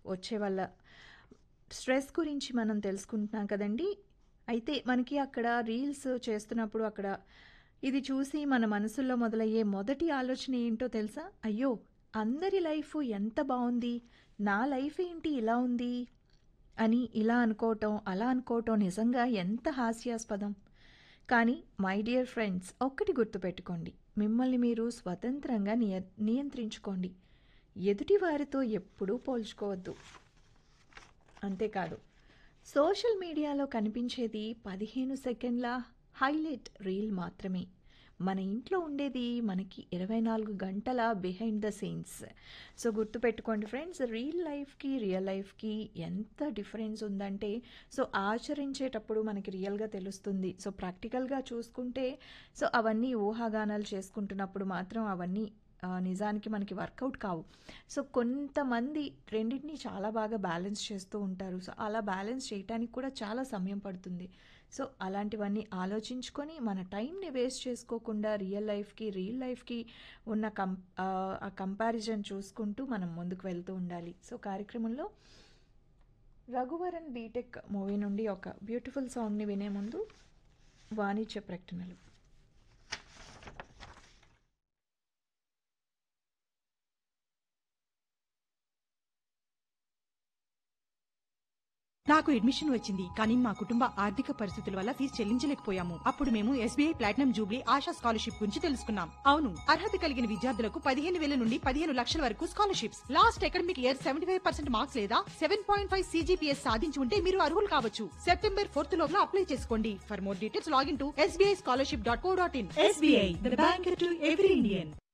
వచ్చే వాళ్ళ స్ట్రెస్ గురించి మనం తెలుసుకుంటున్నాం కదండి అయితే మనకి అక్కడ రీల్స్ చేస్తున్నప్పుడు అక్కడ ఇది చూసి మన మనసుల్లో మొదలయ్యే మొదటి ఆలోచన ఏంటో తెలుసా అయ్యో అందరి లైఫ్ ఎంత బాగుంది నా లైఫ్ ఏంటి ఇలా ఉంది అని ఇలా అనుకోవటం అలా అనుకోవటం నిజంగా ఎంత హాస్యాస్పదం కానీ మై డియర్ ఫ్రెండ్స్ ఒక్కటి గుర్తుపెట్టుకోండి మిమ్మల్ని మీరు స్వతంత్రంగా నియ నియంత్రించుకోండి ఎదుటి వారితో ఎప్పుడూ పోల్చుకోవద్దు అంతేకాదు సోషల్ మీడియాలో కనిపించేది పదిహేను సెకండ్ల హైలైట్ రీల్ మాత్రమే మన ఇంట్లో ఉండేది మనకి ఇరవై నాలుగు గంటల బిహైండ్ ద సీన్స్ సో గుర్తుపెట్టుకోండి ఫ్రెండ్స్ రియల్ లైఫ్కి రియల్ లైఫ్కి ఎంత డిఫరెన్స్ ఉందంటే సో ఆచరించేటప్పుడు మనకి రియల్గా తెలుస్తుంది సో ప్రాక్టికల్గా చూసుకుంటే సో అవన్నీ ఊహాగానాలు చేసుకుంటున్నప్పుడు మాత్రం అవన్నీ ఆ, నిజానికి మనకి వర్కౌట్ కావు సో కొంతమంది రెండింటిని చాలా బాగా బ్యాలెన్స్ చేస్తూ ఉంటారు సో అలా బ్యాలెన్స్ చేయడానికి కూడా చాలా సమయం పడుతుంది సో అలాంటివన్నీ ఆలోచించుకొని మన టైంని వేస్ట్ చేసుకోకుండా రియల్ లైఫ్కి రియల్ లైఫ్కి ఉన్న కం ఆ, ఆ కంపారిజన్ చూసుకుంటూ మనం ముందుకు వెళ్తూ ఉండాలి సో కార్యక్రమంలో రఘువరన్ బీటెక్ మూవీ నుండి ఒక బ్యూటిఫుల్ సాంగ్ని వినే ముందు వాణిజ్య ప్రకటనలు నాకు అడ్మిషన్ వచ్చింది కానీ మా కుటుంబ ఆర్థిక పరిస్థితుల వల్ల ఫీజు చెల్లించలేకపోయాము అప్పుడు మేము SBI platinum jubilee Asha scholarship గురించి తెలుసుకున్నాం అవును అర్హత కలిగిన విద్యార్థులకు పదిహేను వేల నుండి పదిహేను లక్షల వరకు scholarships last academic year seventy five percent marks లేదా సెవెన్ పాయింట్ ఫైవ్ సీజీపీఎస్ సాధించి ఉంటే మీరు అర్హులు కావచ్చు సెప్టెంబర్ ఫోర్త్ లోపల అప్లై చేసుకోండి for more details login to SBI scholarship dot co dot in SBI, the bank to every Indian.